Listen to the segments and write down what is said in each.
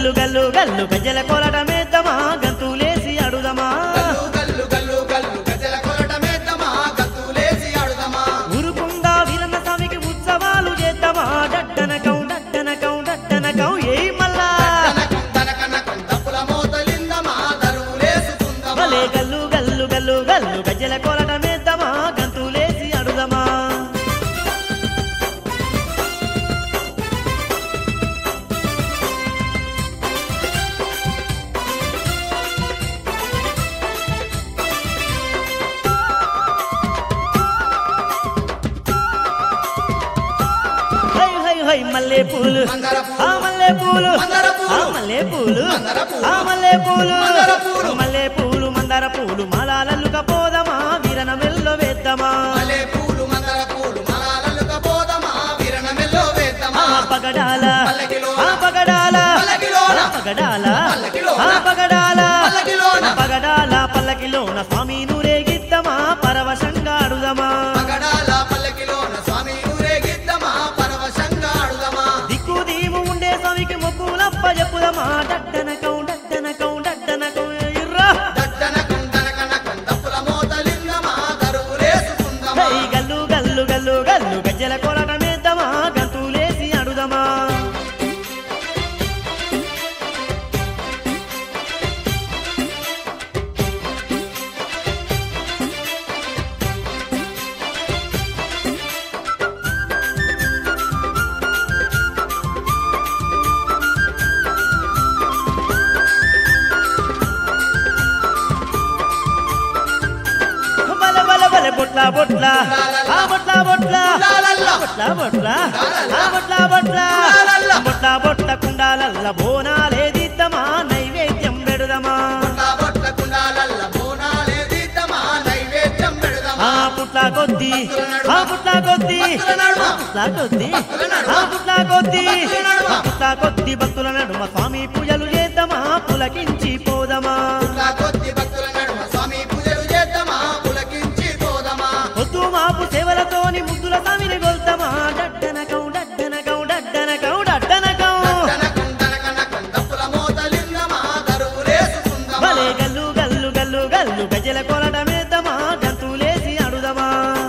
గల్లు గల్లు గల్లు గజ్జల కొలటమేద్దామా గంతులేసి అడుదమా గల్లు గల్లు గల్లు గల్లు గజల కొలటమేద్దామా గంతులేసి ఆడుదామా ఉరుకుండా వీరన్న స్వామికి ఉత్సవాలు చేద్దామా డట్టనకం డట్టనకం డట్టనకం ఏ మల్లా తనకం తనకనకం తప్పుల మోతలిందమా దరువులేసుకుందమా భలే గల్లు గల్లు గల్లు గల్లు గజ్జల కొలటమేద్దామా గంతులేసి అడుదమా హై హై హై మల్లె పూలు మందార పూలు. ఆ మల్లె పూలు మందార పూలు. ఆ మల్లె పూలు మందార పూలు. ఆ మల్లె పూలు మందార పూలు. మల్లె పూలు మందార పూలు మాలాలల్లుక పోదమా వీరన మెల్లో వేద్దామా మలే పూలు మందర పూలు మలాలలుక పోదమా వీరన మెల్లో ఆ వేద్దామా పగడాల పల్లకిలోన. ఆ పగడాల పల్లకిలోన. ఆ పగడాల పల్లకిలోన. ఆ పగడాల పల్లకిలోన. ఆ పగడాల పల్లకిలోన స్వామి నూరేగిద్దమా పరవశంగా అడుదమా పగడాల పల్లకిలోన స్వామి ఊరేగిద్దమా పరవశంగా ఆడుదమా దిక్కు దీము ఉండే స్వామికి మొక్కులప్ప చెప్పుదమా డట్టనకం డట్టనకం డట్టనకం ఇర్రా దట్టనకం తనకనకం తప్పుల మోతలిందమా దరువులేసుకుందమా హై గల్లు గల్లు గల్లు గల్లు గజ్జల కొలటమేద్దామా గంతులేసి అడుదమా బల బల బల బొట్ల బొట్ల ఆ బొట్ల బొట్ల కుండాలల్ల. బొట్ల బొట్ల ఆ బొట్ల బొట్ల కుండాలల్ల. బొట్ల బొట్ల కుండాలల్ల బోనాలేదిద్దమా నైవేద్యం పెడుదమా బొట్ల బొట్ల కుండాలల్ల బోనాలే దిద్దమా నైవేద్యం ఆ పెడదమా పుట్ల కొద్ది ఆ పుట్ల కొద్ది భక్తుల నడుమ. పుట్ల కొద్ది భక్తుల నడుమ. ఆ పుట్ల కొద్ది భక్తుల నడుమ. ఆ పుట్ల కొద్ది భక్తుల నడుమ స్వామి పూజలు చేద్దామా పులకించి పోదమా నా కొద్ది భక్తుల నడుమ స్వామి పూజలు చేద్దామా పులకించి పోదమా పొద్దు మాపు సేవలతోని ముద్దుల స్వామిని గొల్తమా డడ్డనకం డడ్డనకం డడ్డనకం డడ్డనకం దట్టనకం తనకనకం తప్పుల మోతలిందమా దరువులేసుకుందమా భలే గల్లు గల్లు గల్లు గల్లు గజల కొలటమేద్దామా గంతులేసి అడుదమా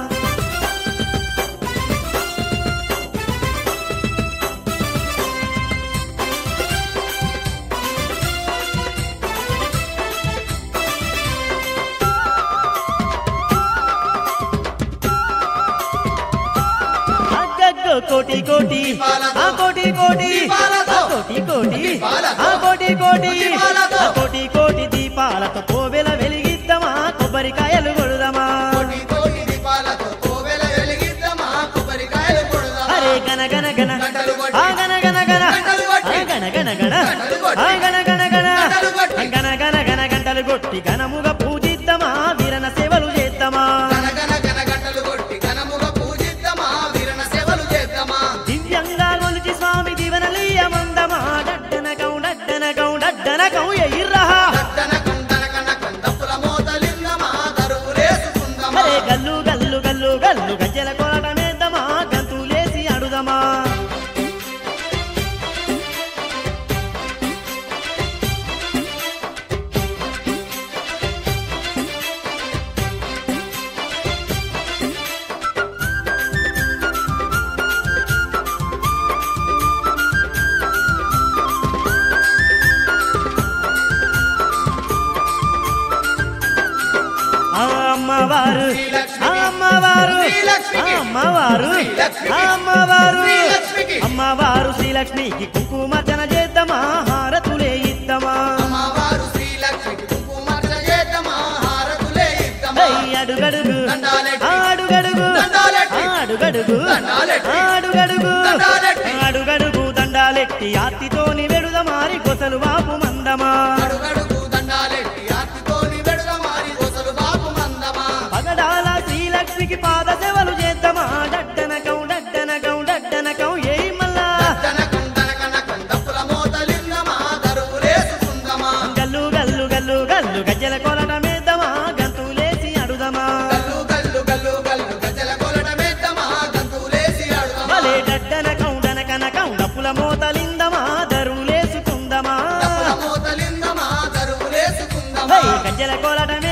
అగ్గగ్గో కోటి కోటి ఆ కోటి కోటి ఆ కోటి కోటి ఆ కోటి కోటి ఆ కోటి కోటి దీపాలతో కోవెల వెలిగిద్దామా కొబ్బరికాయలు కొడుదమా కోటి కోటి దీపాలతో కోవెల వెలిగిద్దామా కొబ్బరికాయలు కొడదామా అరే గన గన గన గంటలు కొట్టి. ఆ గన గన గన గంటలు కొట్టి. ఆ గన గన గన గంటలు కొట్టి. ఆ గన గన గన గంటలు కొట్టి. ఆ గన గన గన గంటలు కొట్టి ఘనముగా పూజిద్దామా వీరన సేవలు చేద్దామా గనగన గన గంటలు కొట్టి ఘనముగా పూజిద్దామా వీరన సేవలు చేద్దామా దివ్యంగా కొలిచి స్వామి దీవెనలీయమందమా డడ్డనకం డడ్డనకం డడ్డనకం ఎయిర్రహా దట్టనకం తనకనకం తప్పుల మోతలిందమా దరువులేసుకుందమా అరే గల్లు గల్లు గల్లు గల్లు గజ్జల కొలటమేద్దామా గంతులేసి అడుదమా ఆ అమ్మవారు ఆ అమ్మవారు ఆ అమ్మవారు ఆ అమ్మవారు శ్రీలక్ష్మికి. అమ్మవారు శ్రీలక్ష్మికి కుంకుమర్చన చేద్దామా హారతులే ఇద్దామా అమ్మవారు శ్రీలక్ష్మికి కుంకుమార్చన చేద్దామా హారతులే ఇద్దామా ఐ అడుగడుగు దండాలెట్టి. అడుగడుగు దండాలెట్టి. అడుగడుగు దండాలెట్టి. అడుగడుగు దండాలెట్టి. అడుగడుగు దండాలెట్టి ఆర్తితోని వెడుదమారి కొసలు బాపు మందమా అడుగడుగు దండాలెట్టి ఆర్తితోని వెడుదమారి కొసలు బాపు మందమా పగడాల శ్రీలక్ష్మికి పాద సేవలు చేద్దామా డడ్డనకం డడ్డనకం డడ్డనకం ఏ మల్లా దట్టనకం తనకనకం తప్పుల మోతలిందమా దరువులేసుకుందమా గల్లు గల్లు గల్లు గల్లు గజ్జల కొలటమేద్దామా గంతులేసి అడుదమా గల్లు గల్లు గల్లు గల్లు గజల కొలటమేద్దామా గంతులేసి ఆడుదామా భలే డడ్డనకం డనకనకం డప్పుల మోతలిందమా దరువులేసుకుందమా గజ్జల కోలాటం